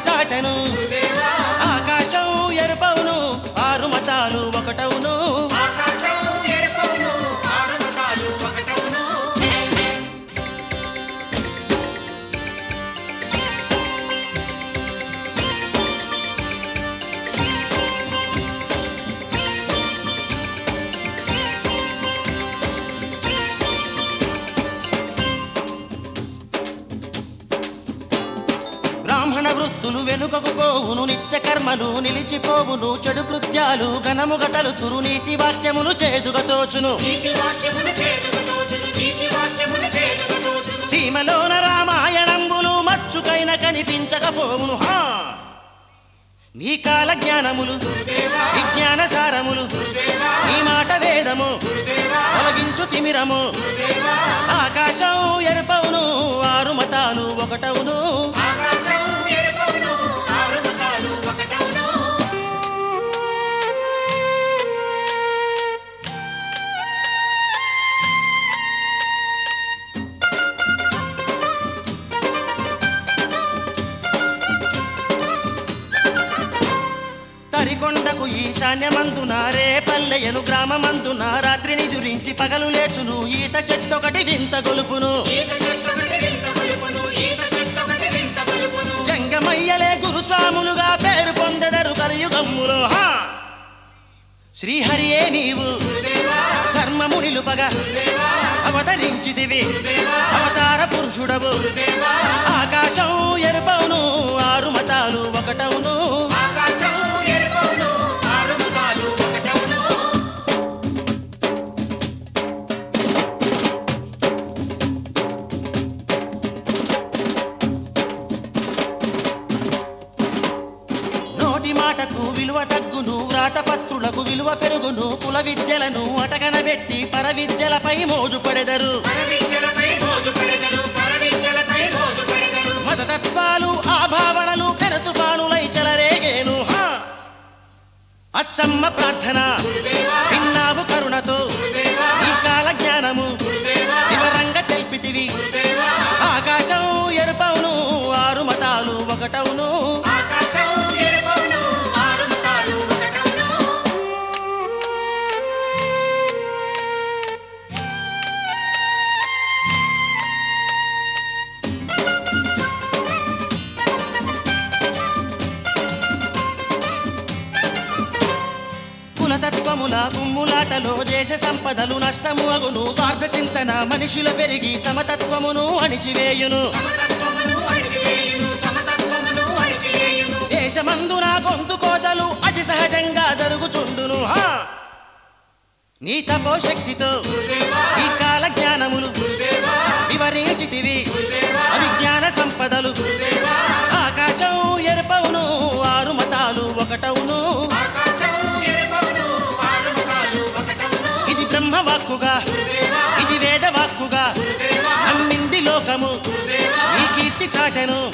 చాటెను ఆకాశం ఎరుపవును ఆరు మతాలు ఒకటవును ఆకాశం ఎరుపవును ఆరు మతాలు ఒకటవును బ్రాహ్మణ వృత్తులు వెనుకకు పోవును నిత్య కర్మలు నిలిచిపోవును చెడు కృత్యాలు ఘనముగ తలుతురు నీతి వాక్యములు చేదుగా తోచును నీతి వాక్యమును చేరుగా తోచును నీతి వాక్యమును చేరుగా తోచును సీమలోన రామాయణంబులు మచ్చుకైన కనిపించకపోవును హా నీ కాల జ్ఞానములు విజ్ఞాన సారములు నీ మాట వేదము తొలగించు తిమిరము ఆకాశం ఎరుపవును ఆరు మతాలు ఒకటవును ఆకాశం ఎరుపవును ఆరు మతాలు ఒకటవును తరికొండకు ఈశాన్యమందున రేపల్లెయను గ్రామమందున రాత్రిని దురించి పగలు లేచును ఈత చెట్టొకటి వింత గొలుపును ఈత చెట్టొకటి వింత గొలుపును ఈత చెట్టొకటి వింత గొలుపును జంగమయ్యలే గురుస్వాములుగా పేరు పొందెదరు కలియుగమ్ములో హా! శ్రీహరియే నీవు ధర్మము నిలుపగా అవతరించిదివి అవతార పురుషుడవు ఆకాశం ఎరుపవును ఆరు మతాలు ఒకటవును ఆకాశం ఎరుపవును ఆరు మతాలు ఒకటవును నోటి మాటకు విలువ తగ్గును వ్రాతపత్రులకు విలువ పెరుగును కుల విద్యలను అటగనబెట్టి పర విద్యలపై మోజు పడెదరు పరవిద్యలపై మోజు పడెదరు పరవిద్యలపై మోజు పడెదరు మతతత్వాలు ఆ భావనలు పెరతుఫానులై చెలరేగేను హా! అచ్చమ్మ ప్రార్థన విన్నావు కరుణతో ఈ కాల జ్ఞానము వివరంగా తెలిపితివి ఆకాశం ఎరుపవును ఆరు మతాలు ఒకటవును ఆకాశం ఎరుపవును ఆరు మతాలు ఒకటవును కులతత్వముల గుమ్ములాటలో దేశ సంపదలు నష్టము అగును స్వార్థ చింతన మనుషుల పెరిగి సమతత్వమును అణిచివేయును సమతత్వమును అణిచివేయును సమతత్వమును అణిచివేయును దేశమందున గొంతు కోతలు అతి సహజంగా జరుగుచుండును హా! నీ తపోశక్తితో ఈ కాల జ్ఞానములు వివరించితివి అవిజ్ఞాన సంపదలు ఆకాశం ఎరుపవును ఆరు మతాలు ఒకటవును ఆకాశం ఎరుపవును ఆరు మతాలు ఒకటవును ఇది బ్రహ్మవాక్కుగా ఇది వేదవాక్కుగా అన్నింది లోకము ఈ కీర్తి చాటెను